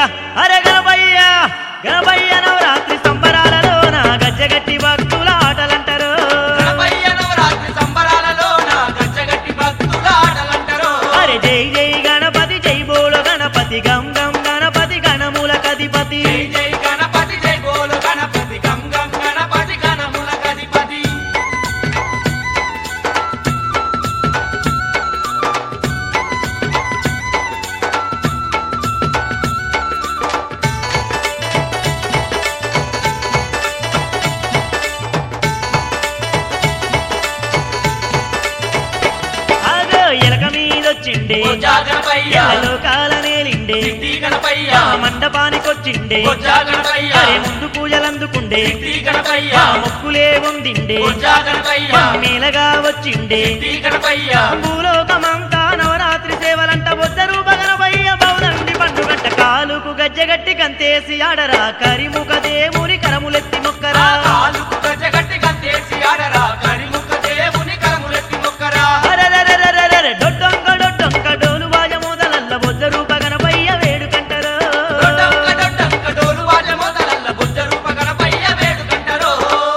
అరే గణపయ్య గణపయ్య నవరాత్రి సంబరాలలోన గజ్జగట్టి భక్తుల ఆటలంటారు గణపయ్య నవరాత్రి సంబరాలలోన గజ్జగట్టి భక్తుల ఆటలంటారు అరే జై జై గణపతి జై బోలో గణపతి గం గం గణపతి గణముల కధిపతి జై జై గణపతి జై బోలు గణపతి గం గం గణపతి గణముల గణపతి అగో ఎలక మీదొచ్చిండే బొజ్జా గణపయ్య లోకాల నేలిండే సిద్ధి గణపయ్య ఆ మండపానికొచ్చిండే బొజ్జా గణపయ్య అరే ముందు పూజలందుకుండే సిద్ధి గణపయ్య ఆ మొక్కులే ఉందిండే బొజ్జా గణపయ్య మేలగా వచ్చిండే సిద్ధి గణపయ్య భూలోకమంతా నవరాత్రి సేవలంట బొద్దరు బగనవయ్య బౌనంది పండుగంట కాలుకు గజ్జగట్టి కంతేసి ఆడరా కరిముఖ దేవుని కరములెత్తి మొక్కరా కాలుకు గజ్జగట్టి గంతేసి ఆడరా కరిముఖ దేవుని కరములెత్తి మొక్కరా అరెరెరెరెరెరె, డొడ్డొంక డొడ్డొంక డోలు వాజ మొదలల్ల బొద్దరు బగనవయ్య వేడుకంటరు దొడ్డంక దొడ్డంక డోలు వాజ మొదలల్ల బుద్ధ రూప గణపయ్య వేడుకంటారు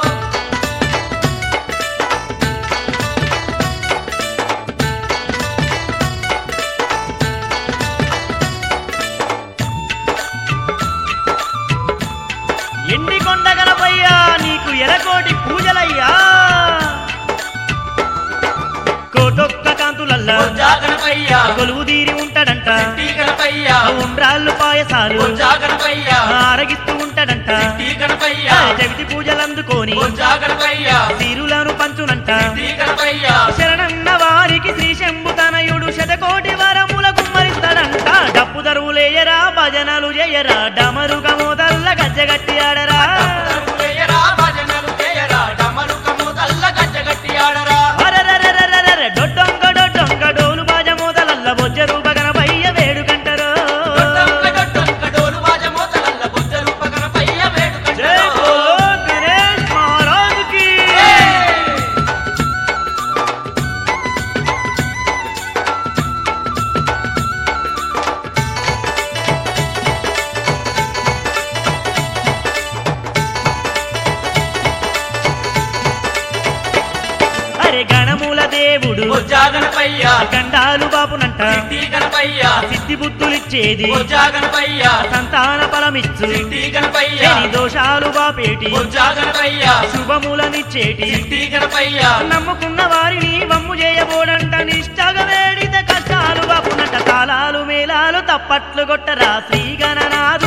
ఎండి కొండ గణపయ్య నీకు ఎలకోటి పూజలయ్యా కోటొక్క కాంతులల్ల బొజ్జా గణపయ్య కొలువు తీరి ఉంటాడంట సిద్ధి గణపయ్య ఉండ్రాళ్ళు పాయసాలు బొజ్జా గణపయ్య ఆరగిస్తూ ఉంటాడంట సిద్ధి గణపయ్య చవితి పూజలు అందుకొని బొజ్జా గణపయ్య తీరులను పంచునంట సిద్ధి గణపయ్య శరణన్న వారికి శ్రీ శంభుతనయుడు శతకోటి వరముల కుమ్మరిస్తాడంట డప్పు దరువులేయరా భజనలు చేయరా డమరుగ మోదల్ల గజ్జగట్టి ఆడరా తరువులేయరా, భజనలు చేయరా, డమరుకము తల్ల గజ్జగట్టి ఆడరా అరెరెరెరెరెరె, డొడ్డొంగ డొడ్డొంగ డోలు బాజ మోదలల్ల బొజ్జరు బగన బయ్య వేడుకంటరు దొడ్డంక దొడ్డంక డోలు వాజ మోతలల్ల బుద్ధ రూప గణపయ్య జై వేడుకంటారు బోలో గణేష్ మహారాజుకి అరే గణముల దేవుడు బొజ్జా గణపయ్య గండాలు బాపునంట సిద్ధి గణపయ్య సిద్ధి బుద్ధులిచ్చేది బొజ్జా గణపయ్య సంతాన ఫలమిచ్చు సిద్ధి గణపయ్య శని దోషాలు బాపేటి బొజ్జా గణపయ్య శుభములనిచ్చేటి సిద్ధి గణపయ్య నమ్ముకున్న వారిని వమ్ము చేయబోడంట నిష్టగా వేడిత కష్టాలు బాపునంట తాళాలు మేళాలు తప్పట్లు కొట్టరా శ్రీ గణనాథ